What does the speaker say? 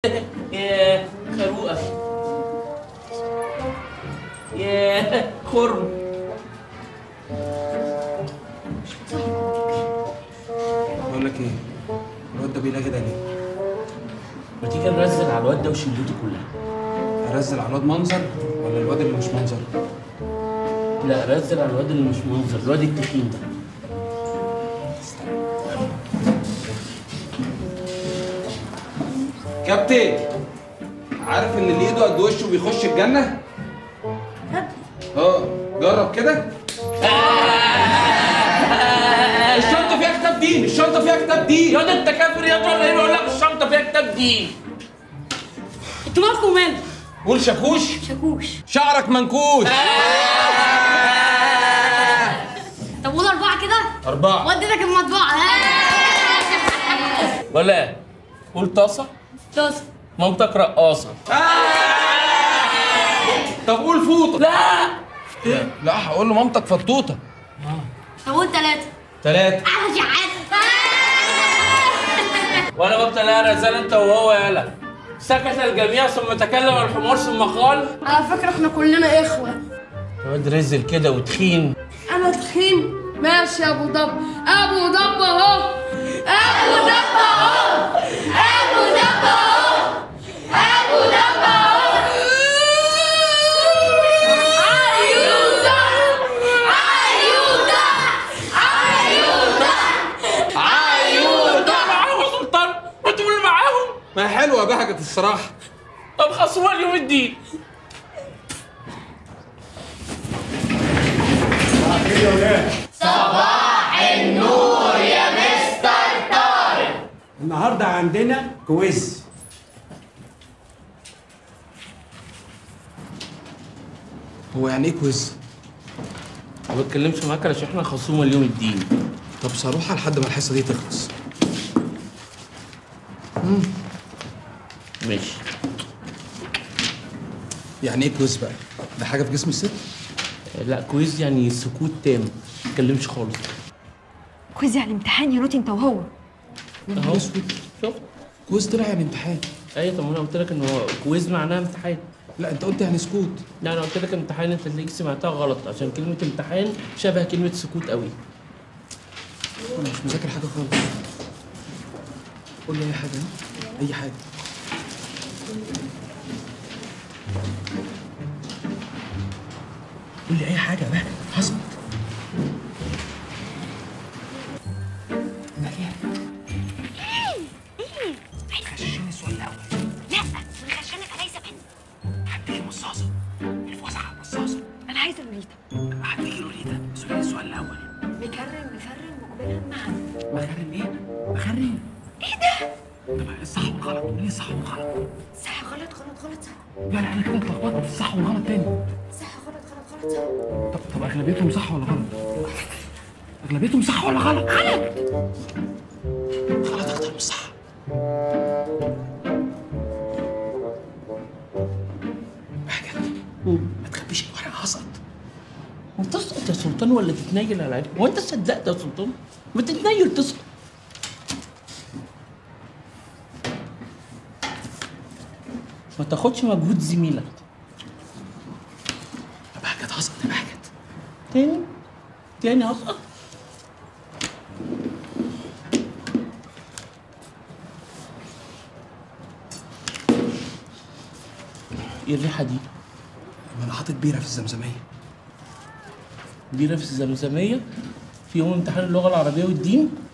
يا خروقه يا خرم بقول لك ايه الواد ده بيلاقي ده ليه ما تيجي نرزل على الواد ده وشلته كلها ارزل على الواد منظر ولا الواد اللي مش منظر لا رزل على الواد اللي مش منظر الواد التخين ده كابتن عارف ان اللي ايده قد وشه بيخش الجنه اه جرب كده الشنطه فيها كتاب دين الشنطه فيها كتاب دين يا ده انت كافر يا ولا ايه بقول لك الشنطه فيها كتاب دين انتوا مالكم مال قول شاكوش شاكوش شعرك منكوش طب قول أربعة كده أربعة وديتك المطبعة ولا قول طاسه طاسة مامتك رقاصه طب قول فوطه لا لا هقول له مامتك فطوطه طب قول تلاتة ثلاثة أحلى شحات وانا بطل يا رزال انت وهو يالا سكت الجميع ثم تكلم الحمار ثم قال على فكرة احنا كلنا إخوة يا واد رزل كده وتخين أنا تخين ماشي يا أبو ضب أبو ضب أهو أبو ضب أهو أبو ضب أهو أبو ضب أهو عيوطة عيوطة عيوطة عيوطة معاهم يا سلطان وتقول معاهم ما هي حلوه بهجت الصراحه طب خصوها اليوم الدين النهارده عندنا كويز هو يعني ايه كويز ما بتكلمش معاك علشان احنا خصومه اليوم الدين طب صاروحه لحد ما الحصه دي تخلص ماشي يعني ايه كويز بقى ده حاجه في جسم الست لا كويز يعني سكوت تام ما تتكلمش خالص كويز يعني امتحان يا روتي انت وهو اهو شفت كويز طلع يعني امتحان ايوه طب ما انا قلت لك ان هو كويز معناها امتحان لا انت قلت يعني سكوت لا انا قلت لك امتحان انت تلاقيك سمعتها غلط عشان كلمه امتحان شبه كلمه سكوت قوي انا مش مذاكر حاجه خالص قول لي اي حاجه ها؟ اي حاجه قول لي اي حاجه بقى حصل غششني السؤال الاول لا مغشنك علي زمان هديكي مصاصه الفسحه مصاصه انا عايزه لوليتا هديكي لوليتا سؤال السؤال الاول مكرر مفرر مقبلا معا مخرن ايه؟ مخرن ايه ده؟ طب الصح والغلط قولي لي الصح والغلط صح غلط غلط غلط صح لا لا انا كده اتلخبطت في الصح والغلط تاني صح غلط غلط غلط صح طب طب اغلبيتهم صح ولا غلط؟ اغلبيتهم صح ولا غلط؟ غلط غلط اكتر من الصح بهجت ما تخبيش الورقه هسقط وتسقط يا سلطان ولا تتنيل على عينك هو انت صدقت يا سلطان ما تتنيل تسقط ما تاخدش مجهود زميلك يا بهجت هسقط يا بهجت تاني تاني هسقط ايه الريحه دي؟ ما انا حاطط بيره في الزمزميه بيره في الزمزميه في يوم امتحان اللغه العربيه والدين